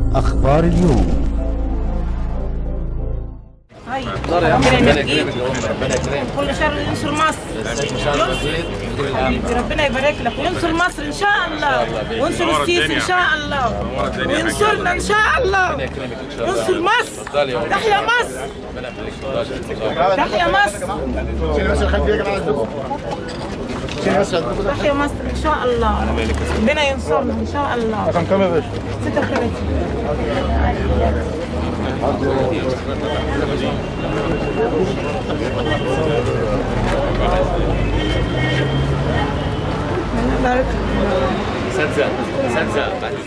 أخبار اليوم هاي ربنا ينجيك كل شر ينصر مصر ينصر- ربنا يبارك لك وينصر مصر ان شاء الله وينصر السيسي ان شاء الله وينصرنا ان شاء الله ينصر مصر تحيا مصر تحيا مصر تحيا مصر ان شاء الله ربنا ينصرنا ان شاء الله رقم كام يا باشا؟ 36 بارك صدق صدق